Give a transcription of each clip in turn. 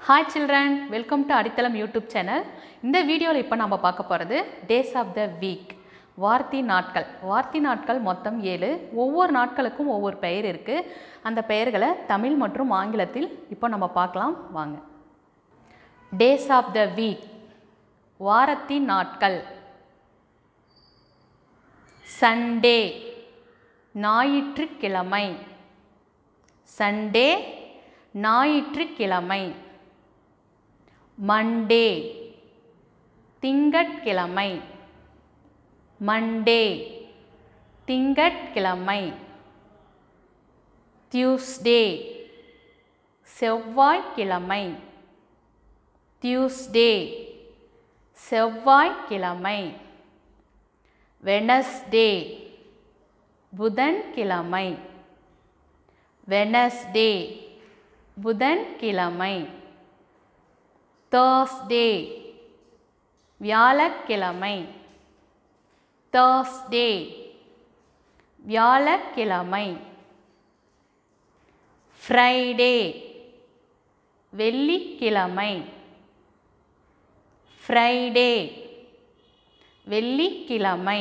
hi children welcome to அடித்தளம் YouTube channel இந்த வீடியோவில் இப்போ நம்ம பார்க்க போகிறது டேஸ் ஆஃப் த வீக் வார்த்தை நாட்கள் வார்த்தை நாட்கள் மொத்தம் ஏழு ஒவ்வொரு நாட்களுக்கும் ஒவ்வொரு பெயர் இருக்குது அந்த பெயர்களை தமிழ் மற்றும் ஆங்கிலத்தில் இப்போ நம்ம பார்க்கலாம் வாங்க டேஸ் ஆஃப் த வீக் வாரத்தின் நாட்கள் சண்டே ஞாயிற்றுக்கிழமை சண்டே ஞாயிற்றுக்கிழமை மண்டே திங்கட்கிழமை மண்டே திங்கட்கிழமை டியூஸ்டே செவ்வாய்க்கிழமை டியூஸ்டே செவ்வாய்க்கிழமை வெனஸ்டே புதன்கிழமை வெனஸ்டே புதன்கிழமை தேர்ஸ்டே வியாழக்கிழமை தேர்ஸ்டே வியாழக்கிழமை ஃப்ரைடே வெள்ளிக்கிழமை ஃப்ரைடே வெள்ளிக்கிழமை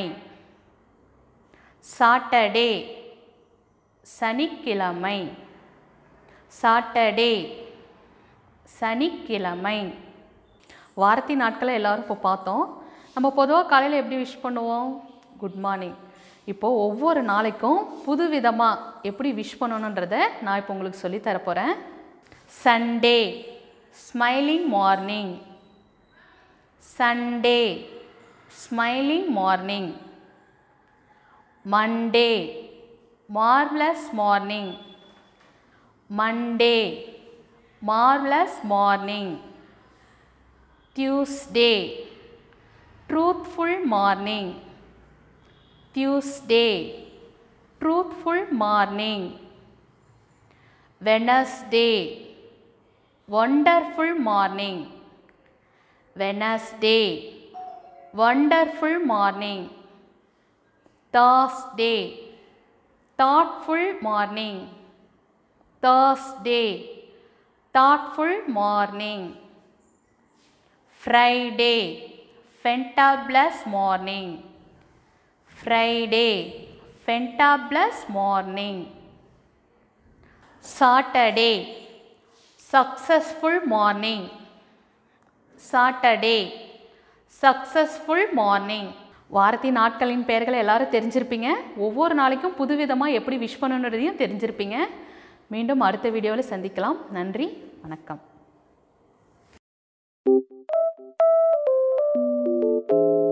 சாட்டர்டே சனிக்கிழமை சாட்டர்டே சனிக்கிழமை வாரத்தி நாட்களை எல்லோரும் இப்போ பார்த்தோம் நம்ம பொதுவாக காலையில் எப்படி விஷ் பண்ணுவோம் குட் மார்னிங் இப்போது ஒவ்வொரு நாளைக்கும் புது விதமாக எப்படி விஷ் பண்ணணுன்றதை நான் இப்போ உங்களுக்கு சொல்லி தரப்போகிறேன் Sunday smiling morning Sunday smiling morning Monday marvellous morning Monday marvellous morning Tuesday truthful morning Tuesday truthful morning Wednesday wonderful morning Wednesday wonderful morning thursday thoughtful morning thursday thoughtful morning friday fantabulous morning friday fantabulous morning saturday successful morning Saturday successful morning வாரத்தின் நாட்களின் பெயர்களை எல்லாரும் தெரிஞ்சிருப்பீங்க ஒவ்வொரு நாளைக்கும் புதுவிதமாக எப்படி wish பண்ணணுன்றதையும் தெரிஞ்சிருப்பீங்க மீண்டும் அடுத்த வீடியோவில் சந்திக்கலாம் நன்றி வணக்கம்